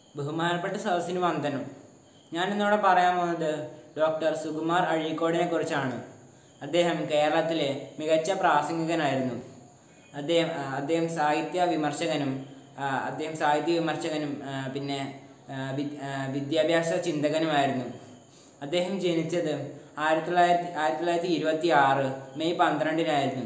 ബഹുമാനപ്പെട്ട സദസ്സിന് വന്ദനം ഞാൻ ഇന്നിവിടെ പറയാൻ പോകുന്നത് ഡോക്ടർ സുകുമാർ അഴീക്കോടിനെ കുറിച്ചാണ് അദ്ദേഹം കേരളത്തിലെ മികച്ച പ്രാസംഗികനായിരുന്നു അദ്ദേഹം ആ, അദ്ദേഹം സാഹിത്യ വിമർശകനും ആ, അദ്ദേഹം സാഹിത്യ വിമർശകനും ആ, പിന്നെ ആ, വി- ആ, വിദ്യാഭ്യാസ ചിന്തകനുമായിരുന്നു അദ്ദേഹം ജനിച്ചത് ആയിരത്തി തൊള്ളായിരത്തി ആയിരത്തി തൊള്ളായിരത്തി ഇരുപത്തി ആറ് മെയ് പന്ത്രണ്ടിനായിരുന്നു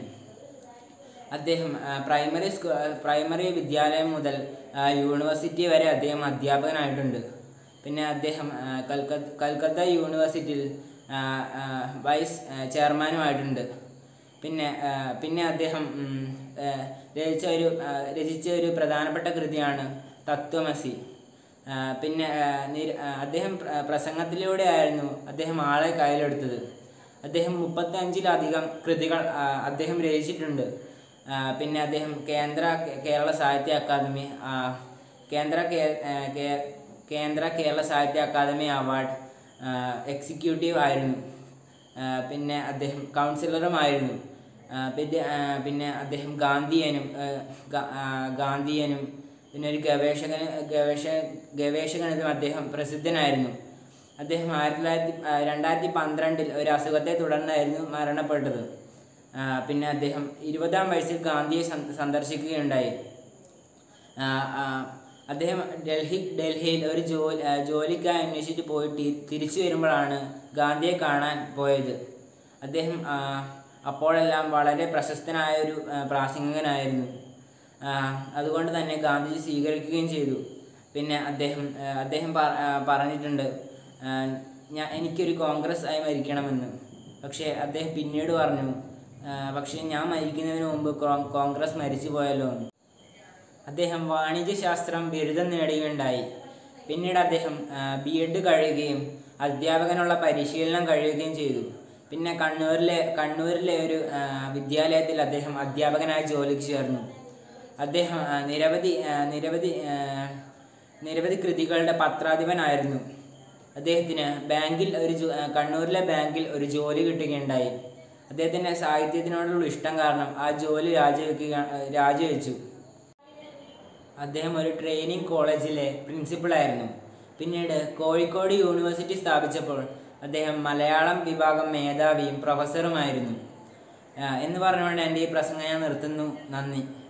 അദ്ദേഹം ആ, പ്രൈമറി സ്കൂ ആ, പ്രൈമറി വിദ്യാലയം മുതൽ ആ, യൂണിവേഴ്സിറ്റി വരെ അദ്ദേഹം അധ്യാപകനായിട്ടുണ്ട് പിന്നെ അദ്ദേഹം ആ, കൽക്കത്ത കൽക്കത്ത യൂണിവേഴ്സിറ്റിയിൽ ആ, ആ, വൈസ് ആ, ചെയർമാനുമായിട്ടുണ്ട് പിന്നെ ആ, പിന്നെ അദ്ദേഹം ഉം, ആ, രചിച്ച ഒരു ആ, രചിച്ച ഒരു പ്രധാനപ്പെട്ട കൃതിയാണ് തത്വമസി ആ, പിന്നെ ആ, നിര- ആ, അദ്ദേഹം പ്ര- പ്രസംഗത്തിലൂടെയായിരുന്നു അദ്ദേഹം ആളെ കയ്യിലെടുത്തത് അദ്ദേഹം മുപ്പത്തഞ്ചിലധികം കൃതികൾ ആ, അദ്ദേഹം രചിച്ചിട്ടുണ്ട് ആ, പിന്നെ അദ്ദേഹം കേന്ദ്ര കേ- കേരള സാഹിത്യ അക്കാദമി ആ, കേന്ദ്ര കേ- ആ, കേ- കേന്ദ്ര കേരള സാഹിത്യ അക്കാദമി അവാർഡ് ആ, എക്സിക്യൂട്ടീവ് ആയിരുന്നു ആ, പിന്നെ അദ്ദേഹം കൗൺസിലറുമായിരുന്നു ആ, പിന്നെ ആ, പിന്നെ അദ്ദേഹം ഗാന്ധിയനും ആ, ഗാ- ആ, ഗാന്ധിയനും പിന്നെ ഒരു ഗവേഷകന് ഗവേഷ ഗവേഷകനും അദ്ദേഹം പ്രസിദ്ധനായിരുന്നു അദ്ദേഹം ആയിരത്തി തൊള്ളായിരത്തി ആ, രണ്ടായിരത്തി പന്ത്രണ്ടിൽ ഒരു അസുഖത്തെ തുടർന്നായിരുന്നു മരണപ്പെട്ടത് ആ, പിന്നെ അദ്ദേഹം ഇരുപതാം വയസ്സിൽ ഗാന്ധിയെ സന്ദ- സന്ദർശിക്കുകയുണ്ടായി ആ, ആ, അദ്ദേഹം ഡൽഹി ഡൽഹിയിൽ ഒരു ജോലി ആ, ജോലിക്കായി അന്വേഷിച്ചിട്ട് പോയിട്ട് തി- തിരിച്ചു വരുമ്പോഴാണ് ഗാന്ധിയെ കാണാൻ പോയത് അദ്ദേഹം ആ, അപ്പോഴെല്ലാം വളരെ പ്രശസ്തനായ ഒരു ആ, പ്രാസംഗികനായിരുന്നു ആ, അതുകൊണ്ട് തന്നെ ഗാന്ധിജി സ്വീകരിക്കുകയും ചെയ്തു പിന്നെ അദ്ദേഹം ആ, അദ്ദേഹം പ- ആ, പറഞ്ഞിട്ടുണ്ട് ആ, ഞാൻ എനിക്കൊരു കോൺഗ്രസ് ആയി മരിക്കണമെന്ന് പക്ഷേ അദ്ദേഹം പിന്നീട് പറഞ്ഞു ആ, പക്ഷേ ഞാൻ മരിക്കുന്നതിന് മുമ്പ് കോ- കോൺഗ്രസ് മരിച്ചു പോയല്ലോ എന്ന് അദ്ദേഹം വാണിജ്യശാസ്ത്രം ബിരുദം നേടുകയുണ്ടായി പിന്നീട് അദ്ദേഹം ബി എഡ് കഴിയുകയും അധ്യാപകനുള്ള പരിശീലനം കഴിയുകയും ചെയ്തു പിന്നെ കണ്ണൂരിലെ കണ്ണൂരിലെ ഒരു ആ, വിദ്യാലയത്തിൽ അദ്ദേഹം അധ്യാപകനായി ജോലിക്ക് ചേർന്നു അദ്ദേഹം ആ, നിരവധി ആ, നിരവധി ആ, നിരവധി കൃതികളുടെ പത്രാധിപനായിരുന്നു അദ്ദേഹത്തിന് ബാങ്കിൽ ഒരു ജോ- ആ, കണ്ണൂരിലെ ബാങ്കിൽ ഒരു ജോലി കിട്ടുകയുണ്ടായി അദ്ദേഹത്തിന് സാഹിത്യത്തിനോടുള്ള ഇഷ്ടം കാരണം ആ ജോലി രാജിവെക്കുക രാജിവെച്ചു അദ്ദേഹം ഒരു ട്രെയിനിങ് കോളേജിലെ പ്രിൻസിപ്പളായിരുന്നു പിന്നീട് കോഴിക്കോട് യൂണിവേഴ്സിറ്റി സ്ഥാപിച്ചപ്പോൾ അദ്ദേഹം മലയാളം വിഭാഗം മേധാവിയും പ്രൊഫസറുമായിരുന്നു ആ, എന്ന് പറഞ്ഞുകൊണ്ട് എൻ്റെ ഈ പ്രസംഗം ഞാൻ നിർത്തുന്നു നന്ദി